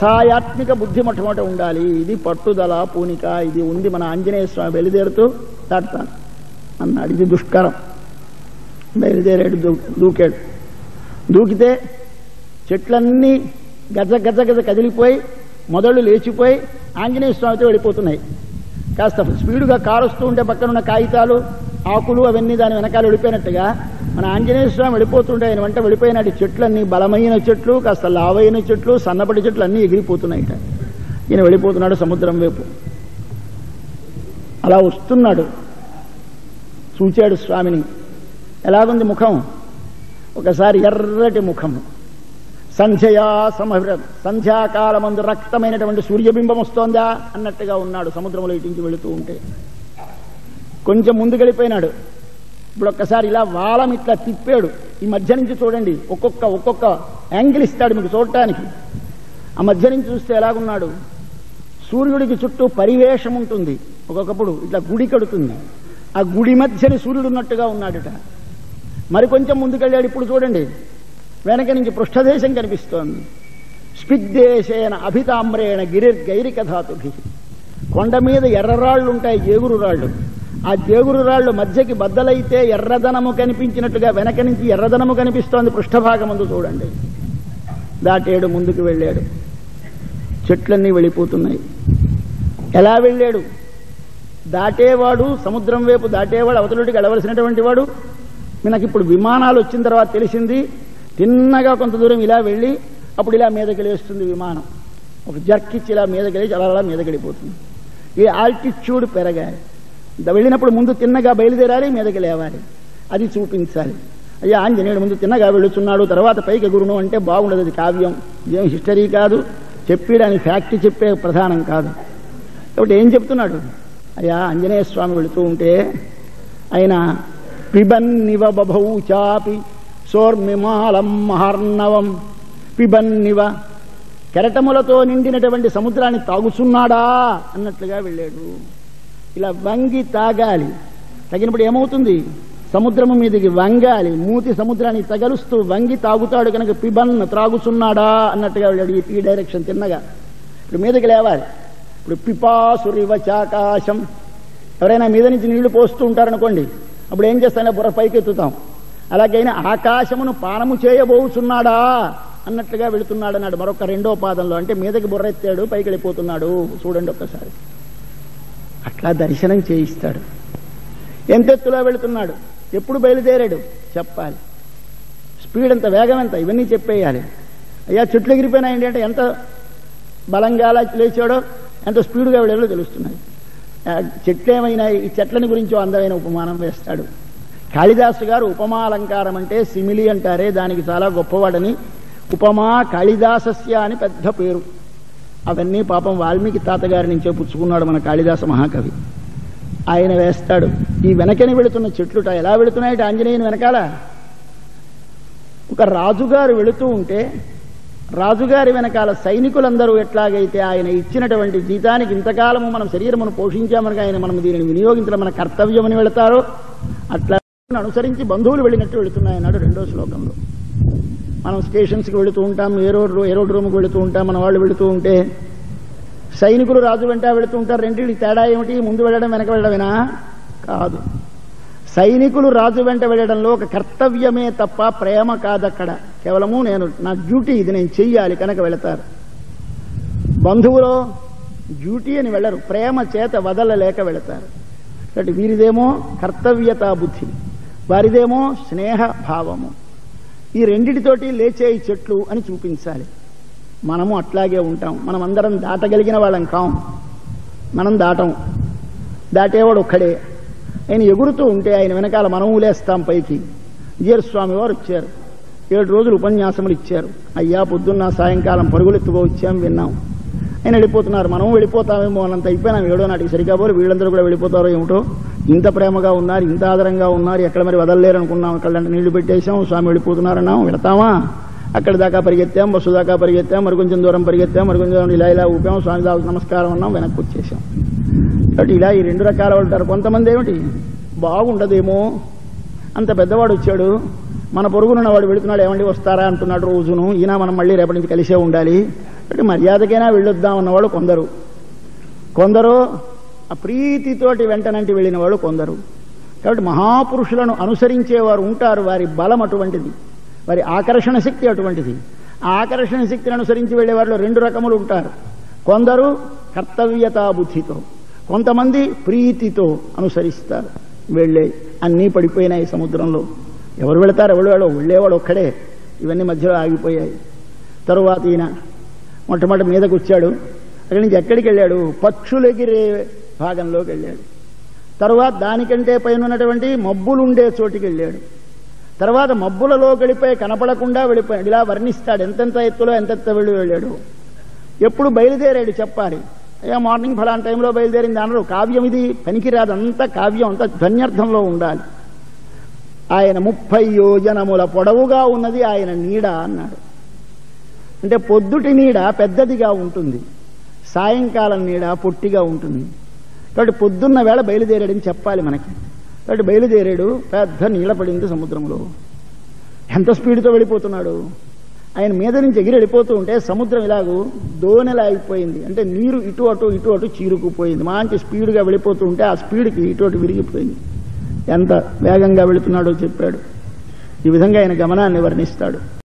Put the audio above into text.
స్థాయాత్మిక బుద్ధి మొట్టమొదట ఉండాలి ఇది పట్టుదల పూనిక ఇది ఉంది మన ఆంజనేయ స్వామి బయలుదేరుతూ దాటుతాను అన్నాడు ఇది దుష్కరం బయలుదేరాడు దూ దూకాడు దూకితే చెట్లన్నీ గజ గజ గజ కదిలిపోయి మొదళ్ళు లేచిపోయి ఆంజనేయ స్వామితో వెళ్ళిపోతున్నాయి కాస్త స్పీడుగా కారు వస్తూ ఉంటే పక్కన ఉన్న కాగితాలు ఆకులు అవన్నీ దాని వెనకాల వెళ్ళిపోయినట్టుగా మన ఆంజనేయ స్వామి వెళ్ళిపోతుంటే ఆయన వెంట వెళ్ళిపోయినట్టు చెట్లన్నీ బలమైన చెట్లు కాస్త లావైన చెట్లు సన్నపడి చెట్లు అన్నీ ఎగిరిపోతున్నాయిట ఈయన వెళ్ళిపోతున్నాడు సముద్రం వైపు అలా వస్తున్నాడు చూచాడు స్వామిని ఎలాగుంది ముఖం ఒకసారి ఎర్రటి ముఖము సంధ్యయా సమభిర సంధ్యాకాలమందు రక్తమైనటువంటి సూర్యబింబం వస్తోందా అన్నట్టుగా ఉన్నాడు సముద్రంలో ఇటించి వెళుతూ ఉంటే కొంచెం ముందుకెళ్ళిపోయినాడు ఇప్పుడు ఒక్కసారి ఇలా వాలం ఇట్లా తిప్పాడు ఈ మధ్య నుంచి చూడండి ఒక్కొక్క ఒక్కొక్క యాంగిల్ ఇస్తాడు మీకు చూడటానికి ఆ మధ్య నుంచి చూస్తే ఎలాగున్నాడు సూర్యుడికి చుట్టూ పరివేషం ఉంటుంది ఒక్కొక్కప్పుడు ఇట్లా గుడి కడుతుంది ఆ గుడి మధ్యని సూర్యుడు ఉన్నట్టుగా ఉన్నాడట మరి కొంచెం ముందుకెళ్ళాడు ఇప్పుడు చూడండి వెనక నుంచి పృష్ఠదేశం కనిపిస్తోంది స్పిగ్దేశేన అభితామ్రేణ గిరిర్గైరిక ధాతుభి కొండ మీద ఎర్రరాళ్ళు ఉంటాయి జేగురు రాళ్ళు ఆ జేగురు రాళ్ళు మధ్యకి బద్దలైతే ఎర్రదనము కనిపించినట్టుగా వెనక నుంచి ఎర్రదనము కనిపిస్తోంది పృష్ఠభాగమందు చూడండి దాటేడు ముందుకు వెళ్ళాడు చెట్లన్నీ వెళ్ళిపోతున్నాయి ఎలా వెళ్ళాడు దాటేవాడు సముద్రం వైపు దాటేవాడు అవతలుడికి వెళ్ళవలసినటువంటి వాడు మనకి ఇప్పుడు విమానాలు వచ్చిన తర్వాత తెలిసింది తిన్నగా కొంత దూరం ఇలా వెళ్ళి అప్పుడు ఇలా మీదకి లేస్తుంది విమానం ఒక జర్కిచ్చి ఇలా మీదకి లేచి అలా అలా మీదకి వెళ్ళిపోతుంది ఈ ఆల్టిట్యూడ్ పెరగాలి ద- వెళ్ళినప్పుడు ముందు తిన్నగా బయలుదేరాలి మీదకి లేవాలి అది చూపించాలి అయ్యా ఆంజనేయుడు ముందు తిన్నగా వెళుతున్నాడు తర్వాత పైకి గురును అంటే బాగుండదు అది కావ్యం ఇదేం హిస్టరీ కాదు చెప్పేయడానికి ఫ్యాక్ట్ చెప్పే ప్రధానం కాదు కాబట్టి ఏం చెప్తున్నాడు అయ్యా ఆంజనేయ స్వామి వెళుతూ ఉంటే ఆయన పిబన్నివ బభౌ చాపి సోర్మిమాలం మహార్ణవం పిబన్నివ కెరటములతో నిండినటువంటి సముద్రాన్ని తాగుచున్నాడా అన్నట్లుగా వెళ్ళాడు ఇలా వంగి తాగాలి తగినప్పుడు ఏమవుతుంది సముద్రము మీదకి వంగాలి మూతి సముద్రాన్ని తగలుస్తూ వంగి తాగుతాడు కనుక పిబన్ త్రాగుచున్నాడా అన్నట్టుగా వెళ్ళాడు ఈ పీ డైరెక్షన్ తిన్నగా ఇప్పుడు మీదకి లేవాలి ఇప్పుడు పిపాసురివ చాకాశం ఎవరైనా మీద నుంచి నీళ్లు పోస్తూ ఉంటారనుకోండి అప్పుడు ఏం చేస్తానే బుర్ర పైకెత్తుతాం అలాగైనా ఆకాశమును పానము చేయబోచున్నాడా అన్నట్లుగా వెళుతున్నాడు అన్నాడు మరొక రెండో పాదంలో అంటే మీదకి బుర్ర ఎత్తాడు పైకి వెళ్ళిపోతున్నాడు చూడండి ఒక్కసారి అట్లా దర్శనం చేయిస్తాడు ఎంత ఎత్తులో వెళుతున్నాడు ఎప్పుడు బయలుదేరాడు చెప్పాలి స్పీడ్ ఎంత వేగం ఎంత ఇవన్నీ చెప్పేయాలి అయ్యా చెట్లు ఎగిరిపోయినాయండి అంటే ఎంత బలంగా అలా లేచాడో ఎంత స్పీడ్గా వెళ్ళాడో తెలుస్తున్నాయి ఆ చెట్లు ఏమైనాయి ఈ చెట్లని గురించి అందమైన ఉపమానం వేస్తాడు కాళిదాసు గారు ఉపమాలంకారం అంటే సిమిలి అంటారే దానికి చాలా గొప్పవాడని ఉపమా కాళిదాసస్య అని పెద్ద పేరు అవన్నీ పాపం వాల్మీకి తాతగారి నుంచే పుచ్చుకున్నాడు మన కాళిదాస మహాకవి ఆయన వేస్తాడు ఈ వెనకని వెళుతున్న చెట్లుట ఎలా వెళుతున్నాయట ఆంజనేయుని వెనకాల ఒక రాజుగారు వెళుతూ ఉంటే రాజుగారి వెనకాల సైనికులందరూ ఎట్లాగైతే ఆయన ఇచ్చినటువంటి జీతానికి ఇంతకాలము మనం శరీరమును పోషించామనగా ఆయన మనం దీనిని వినియోగించడం మన కర్తవ్యమని వెళతారో అట్లా అనుసరించి బంధువులు వెళ్ళినట్టు వెళుతున్నాయన్నాడు రెండో శ్లోకంలో మనం స్టేషన్స్కి వెళుతూ ఉంటాం ఏ రోడ్ ఏ రోడ్ రూమ్కి వెళుతూ ఉంటాం మన వాళ్ళు వెళుతూ ఉంటే సైనికులు రాజు వెంట వెళుతూ ఉంటారు రెండింటికి తేడా ఏమిటి ముందు వెళ్ళడం వెనక వెళ్ళడమేనా కాదు సైనికులు రాజు వెంట వెళ్ళడంలో ఒక కర్తవ్యమే తప్ప ప్రేమ కాదక్కడ కేవలము నేను నా డ్యూటీ ఇది నేను చెయ్యాలి కనుక వెళతారు బంధువులో డ్యూటీ అని వెళ్ళరు ప్రేమ చేత వదలలేక వెళతారు కాబట్టి వీరిదేమో కర్తవ్యతా బుద్ధి వారిదేమో స్నేహ భావము ఈ రెండిటితోటి లేచే ఈ చెట్లు అని చూపించాలి మనము అట్లాగే ఉంటాం మనం అందరం దాటగలిగిన వాళ్ళం కాం మనం దాటం దాటేవాడు ఒక్కడే ఆయన ఎగురుతూ ఉంటే ఆయన వెనకాల మనము లేస్తాం పైకి జీరస్వామి వారు వచ్చారు ఏడు రోజులు ఉపన్యాసములు ఇచ్చారు అయ్యా పొద్దున్న సాయంకాలం పరుగులు ఎత్తుకో వచ్చాం విన్నాం ఆయన వెళ్ళిపోతున్నారు మనం వెళ్ళిపోతామేమో అన్నంత అయిపోయినాం ఏడో నాటికి సరిగా పోరు వీళ్ళందరూ కూడా వెళ్ళిపోతారో ఏమిటో ఇంత ప్రేమగా ఉన్నారు ఇంత ఆదరంగా ఉన్నారు ఎక్కడ మరి వదలలేరు అనుకున్నాం అక్కడ నీళ్లు పెట్టేశాం స్వామి వెళ్ళిపోతున్నారన్నాం వెళతామా అక్కడ దాకా పరిగెత్తాం బస్సు దాకా పరిగెత్తాం మరి కొంచెం దూరం పరిగెత్తాం మరి కొంచెం దూరం ఇలా ఇలా ఊపాం స్వామి దాకా నమస్కారం అన్నాం వెనక్కి వచ్చేసాం కాబట్టి ఇలా ఈ రెండు రకాల వాళ్ళు ఉంటారు కొంతమంది ఏమిటి బాగుండదేమో అంత పెద్దవాడు వచ్చాడు మన పొరుగునున్న వాడు వెళుతున్నాడు ఏమండి వస్తారా అంటున్నాడు రోజును ఈయన మనం మళ్ళీ రేపటి నుంచి కలిసే ఉండాలి అంటే మర్యాదకైనా వెళ్ళొద్దాం అన్నవాళ్ళు కొందరు కొందరు ఆ ప్రీతితోటి వెంటనంటి వెళ్ళిన వాళ్ళు కొందరు కాబట్టి మహాపురుషులను అనుసరించేవారు ఉంటారు వారి బలం అటువంటిది వారి ఆకర్షణ శక్తి అటువంటిది ఆ ఆకర్షణ శక్తిని అనుసరించి వెళ్ళే వారిలో రెండు రకములు ఉంటారు కొందరు కర్తవ్యతా బుద్ధితో కొంతమంది ప్రీతితో అనుసరిస్తారు వెళ్ళే అన్నీ పడిపోయినాయి సముద్రంలో ఎవరు వెళతారు ఎవరు వెళ్ళో వెళ్ళేవాడు ఒక్కడే ఇవన్నీ మధ్యలో ఆగిపోయాయి తరువాత ఈయన మొట్టమొదటి మీదకు వచ్చాడు అక్కడి నుంచి ఎక్కడికి వెళ్ళాడు పక్షులు ఎగిరే భాగంలోకి వెళ్ళాడు తరువాత దానికంటే పైన ఉన్నటువంటి మబ్బులు ఉండే చోటికి వెళ్ళాడు తర్వాత మబ్బులలో వెళ్ళిపోయి కనపడకుండా వెళ్ళిపోయాడు ఇలా వర్ణిస్తాడు ఎంతెంత ఎత్తులో ఎంతెంత వెళ్ళి వెళ్ళాడు ఎప్పుడు బయలుదేరాడు చెప్పాలి అయ్యా మార్నింగ్ ఫలానా టైంలో బయలుదేరింది అనరు కావ్యం ఇది పనికిరాదు అంతా కావ్యం అంతా ధ్వన్యర్థంలో ఉండాలి ఆయన ముప్పై యోజనముల పొడవుగా ఉన్నది ఆయన నీడ అన్నాడు అంటే పొద్దుటి నీడ పెద్దదిగా ఉంటుంది సాయంకాలం నీడ పొట్టిగా ఉంటుంది కాబట్టి పొద్దున్న వేళ బయలుదేరాడని చెప్పాలి మనకి కాబట్టి బయలుదేరాడు పెద్ద నీడ పడింది సముద్రంలో ఎంత స్పీడ్తో వెళ్ళిపోతున్నాడు ఆయన మీద నుంచి ఎగిరి వెళ్ళిపోతూ ఉంటే సముద్రం ఇలాగూ దోనెలా అయిపోయింది అంటే నీరు ఇటు అటు ఇటు అటు చీరుకుపోయింది మంచి స్పీడ్గా వెళ్ళిపోతూ ఉంటే ఆ స్పీడ్కి ఇటు అటు విరిగిపోయింది ఎంత వేగంగా వెళుతున్నాడో చెప్పాడు ఈ విధంగా ఆయన గమనాన్ని వర్ణిస్తాడు